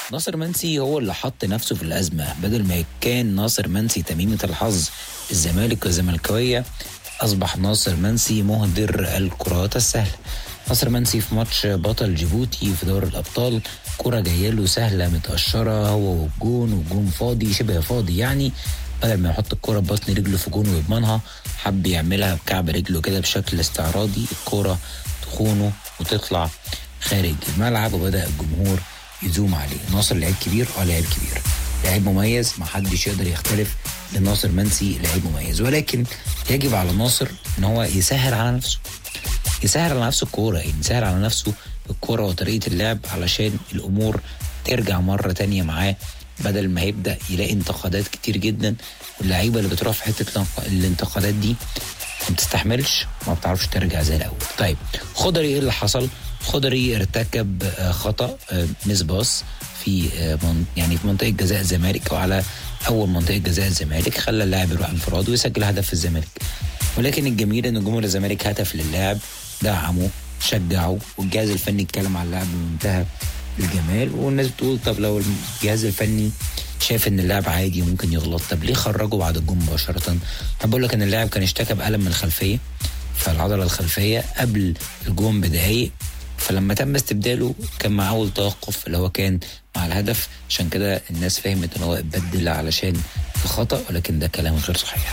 ناصر منسي هو اللي حط نفسه في الازمه بدل ما كان ناصر منسي تميمه الحظ الزمالك والزملكاويه اصبح ناصر منسي مهدر الكرات السهله ناصر منسي في ماتش بطل جيبوتي في دوري الابطال كرة جايه له سهله متقشره هو والجون والجون فاضي شبه فاضي يعني بدل ما يحط الكرة ببطن رجله في جون ويضمنها حب يعملها بكعب رجله كده بشكل استعراضي الكرة تخونه وتطلع خارج الملعب وبدأ الجمهور يزوم عليه ناصر لعيب كبير اه لعيب كبير لعيب مميز محدش يقدر يختلف ان ناصر منسي لعيب مميز ولكن يجب على ناصر ان هو يسهل على نفسه يسهل على نفسه الكورة يعني يسهل على نفسه الكورة وطريقة اللعب علشان الأمور ترجع مرة تانية معاه بدل ما يبدأ يلاقي انتقادات كتير جدا واللعيبة اللي بتروح في حتة الانق- الانتقادات دي ما بتستحملش ما بتعرفش ترجع زي الأول طيب خضري ايه اللي حصل خضري ارتكب آه، خطأ آه، مس باص في آه، من- يعني في منطقة جزاء الزمالك أو على أول منطقة جزاء الزمالك خلى اللاعب يروح انفراد ويسجل هدف في الزمالك ولكن الجميل ان جمهور الزمالك هتف للاعب دعمه شجعه والجهاز الفني اتكلم على اللاعب بمنتهى الجمال والناس بتقول طب لو الجهاز الفني شايف ان اللاعب عادي ممكن يغلط طب ليه خرجه بعد الجون مباشره؟ انا بقول لك ان اللاعب كان اشتكى بالم من الخلفيه فالعضله الخلفيه قبل الجون بدقايق فلما تم استبداله كان مع اول توقف اللي هو كان مع الهدف عشان كده الناس فهمت ان هو اتبدل علشان الخطا ولكن ده كلام غير صحيح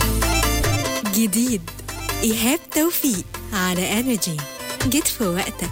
جديد إيهاب توفيق على انرجي جيت في وقتك